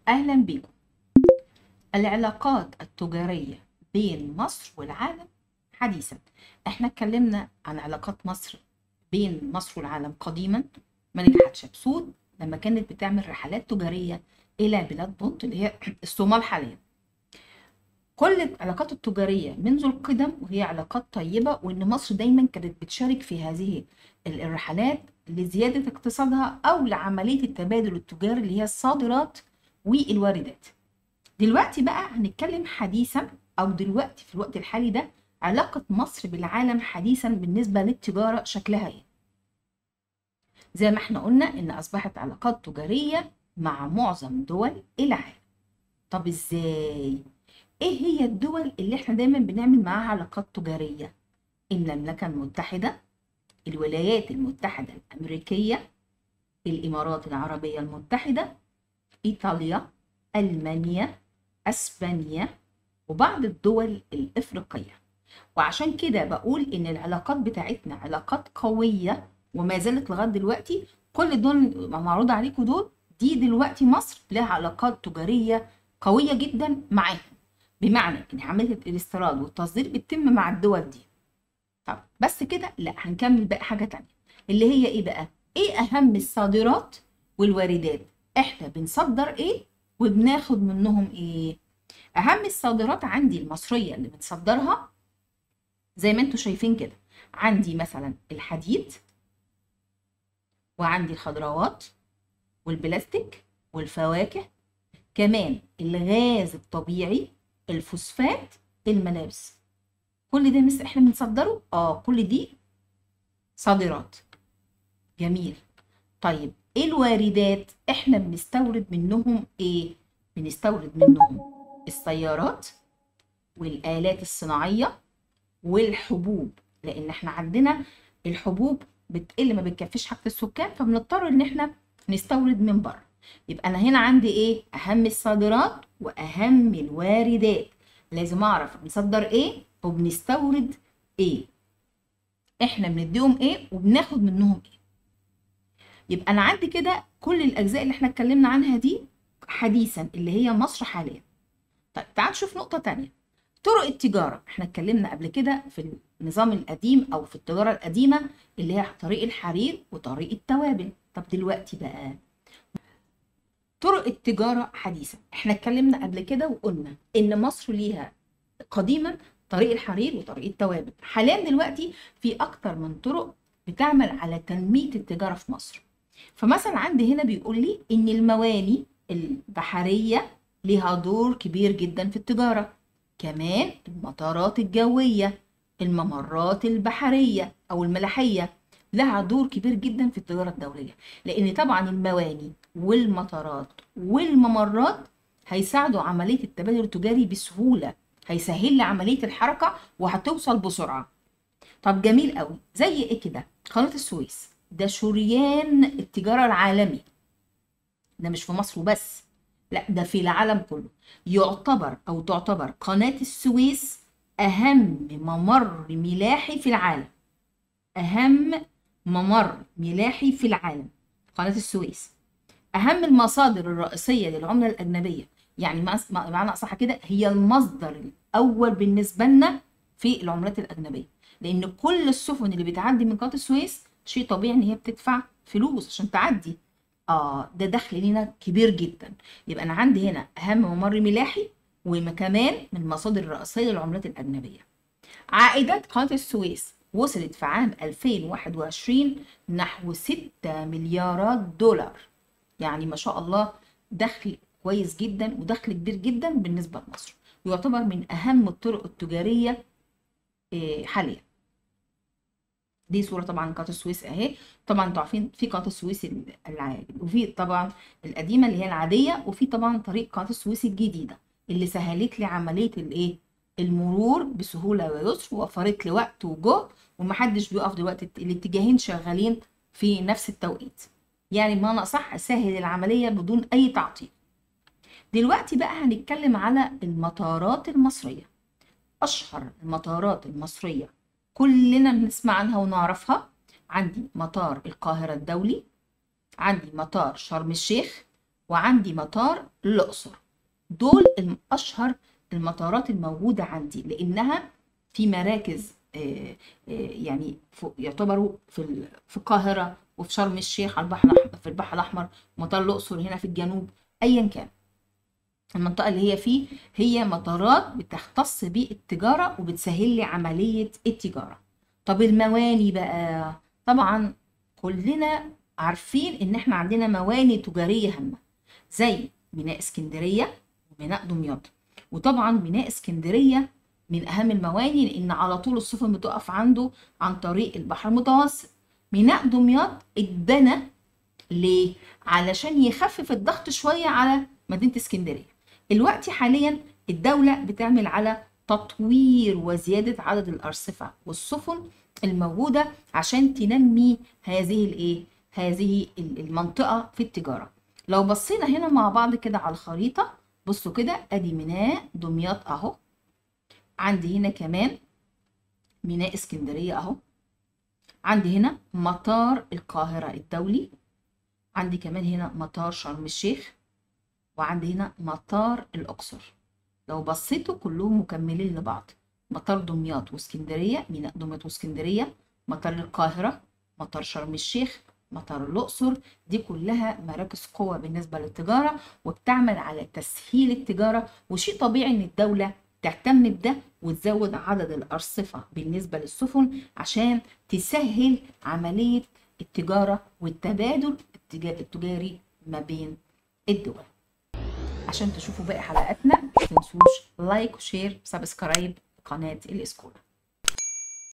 أهلا بكم العلاقات التجارية بين مصر والعالم حديثا احنا اتكلمنا عن علاقات مصر بين مصر والعالم قديما ملكة حتشبسوت لما كانت بتعمل رحلات تجارية إلى بلاد بونت اللي هي الصومال حاليا كل العلاقات التجارية منذ القدم وهي علاقات طيبة وإن مصر دايما كانت بتشارك في هذه الرحلات لزيادة اقتصادها أو لعملية التبادل التجاري اللي هي الصادرات والواردات دلوقتي بقى هنتكلم حديثا أو دلوقتي في الوقت الحالي ده علاقة مصر بالعالم حديثا بالنسبة للتجارة شكلها ايه زي ما احنا قلنا ان اصبحت علاقات تجارية مع معظم دول العالم طب ازاي ايه هي الدول اللي احنا دايما بنعمل معاها علاقات تجارية المملكة المتحدة الولايات المتحدة الأمريكية الإمارات العربية المتحدة إيطاليا ألمانيا أسبانيا وبعض الدول الإفريقية وعشان كده بقول إن العلاقات بتاعتنا علاقات قوية وما زالت لغاية دلوقتي كل الدول معروضة عليكم دول دي دلوقتي مصر لها علاقات تجارية قوية جدا معاهم بمعنى إن عملية الاستيراد والتصدير بتتم مع الدول دي طب بس كده لا هنكمل بقى حاجة تانية اللي هي ايه بقى ايه اهم الصادرات والواردات احنا بنصدر ايه وبناخد منهم ايه اهم الصادرات عندي المصرية اللي بنصدرها زي ما انتم شايفين كده عندي مثلا الحديد وعندي الخضروات والبلاستيك والفواكه كمان الغاز الطبيعي الفوسفات الملابس كل ده مس احنا بنصدره اه كل دي صادرات جميل طيب ايه الواردات احنا بنستورد منهم ايه بنستورد منهم السيارات والآلات الصناعية والحبوب لان احنا عندنا الحبوب بتقل ما بتكفيش حاجة السكان فبنضطر ان احنا نستورد من بره يبقى انا هنا عندي ايه اهم الصادرات واهم الواردات لازم اعرف بنصدر ايه وبنستورد ايه احنا بنديهم ايه وبناخد منهم ايه يبقى انا عندي كده كل الاجزاء اللي احنا اتكلمنا عنها دي حديثا اللي هي مصر حاليا طيب تعال نشوف نقطة تانية طرق التجارة احنا اتكلمنا قبل كده في النظام القديم او في التجارة القديمة اللي هي طريق الحرير وطريق التوابل طب دلوقتي بقى طرق التجارة حديثا احنا اتكلمنا قبل كده وقلنا ان مصر ليها قديما طريق الحرير وطريق التوابل حاليا دلوقتي في اكتر من طرق بتعمل على تنمية التجارة في مصر فمثلا عندي هنا بيقول لي ان المواني البحرية ليها دور كبير جدا في التجارة كمان المطارات الجوية الممرات البحرية او الملاحية لها دور كبير جدا في التجارة الدولية لان طبعا المواني والمطارات والممرات هيساعدوا عملية التبادل التجاري بسهولة هيسهل لي عملية الحركة وهتوصل بسرعة طب جميل قوي زي ايه كده قناة السويس ده شريان التجارة العالمي ده مش في مصر وبس لا ده في العالم كله يعتبر او تعتبر قناة السويس اهم ممر ملاحي في العالم اهم ممر ملاحي في العالم قناة السويس اهم المصادر الرئيسية للعملة الاجنبية يعني معنى اصح كده هي المصدر الاول بالنسبة لنا في العملات الاجنبية لان كل السفن اللي بتعدي من قناة السويس شيء طبيعي ان هي بتدفع فلوس عشان تعدي اه ده دخل لينا كبير جدا يبقى انا عندي هنا اهم ممر ملاحي وكمان من المصادر الرئيسيه للعملات الاجنبيه عائدات قناه السويس وصلت في عام 2021 نحو 6 مليارات دولار يعني ما شاء الله دخل كويس جدا ودخل كبير جدا بالنسبه لمصر ويعتبر من اهم الطرق التجاريه حاليا دي صورة طبعا قناة السويس اهي طبعا انتوا عارفين في قناة السويس العادي وفي طبعا القديمة اللي هي العادية وفي طبعا طريق قناة السويس الجديدة اللي سهلت لي عملية الايه المرور بسهولة ويسر ووفرت لي وقت وجهد ومحدش بيقف دلوقتي الاتجاهين شغالين في نفس التوقيت يعني بمعنى اصح سهل العملية بدون اي تعطيل دلوقتي بقى هنتكلم على المطارات المصرية اشهر المطارات المصرية كلنا بنسمع عنها ونعرفها عندي مطار القاهرة الدولي عندي مطار شرم الشيخ وعندي مطار الأقصر دول أشهر المطارات الموجودة عندي لأنها في مراكز آه، آه، يعني يعتبروا في في القاهرة وفي شرم الشيخ على البحر الأحمر في البحر الأحمر مطار الأقصر هنا في الجنوب أيا كان المنطقة اللي هي فيه هي مطارات بتختص بالتجارة وبتسهل لي عملية التجارة طب المواني بقى طبعا كلنا عارفين ان احنا عندنا مواني تجارية هامة زي ميناء اسكندرية وميناء دمياط وطبعا ميناء اسكندرية من اهم المواني لان على طول السفن بتقف عنده عن طريق البحر المتوسط ميناء دمياط اتبنى ليه علشان يخفف الضغط شوية على مدينة اسكندرية الوقت حاليا الدولة بتعمل على تطوير وزيادة عدد الأرصفة والسفن الموجودة عشان تنمي هذه الايه هذه المنطقة في التجارة لو بصينا هنا مع بعض كده على الخريطة بصوا كده ادي ميناء دمياط اهو عندي هنا كمان ميناء اسكندرية اهو عندي هنا مطار القاهرة الدولي عندي كمان هنا مطار شرم الشيخ وعندي هنا مطار الأقصر لو بصيتوا كلهم مكملين لبعض مطار دمياط واسكندرية ميناء دمياط واسكندرية مطار القاهرة مطار شرم الشيخ مطار الأقصر دي كلها مراكز قوة بالنسبة للتجارة وبتعمل على تسهيل التجارة وشيء طبيعي إن الدولة تهتم بده وتزود عدد الأرصفة بالنسبة للسفن عشان تسهل عملية التجارة والتبادل التجاري ما بين الدول عشان تشوفوا باقي حلقاتنا ما تنسوش لايك وشير وسبسكرايب قناة الاسكولا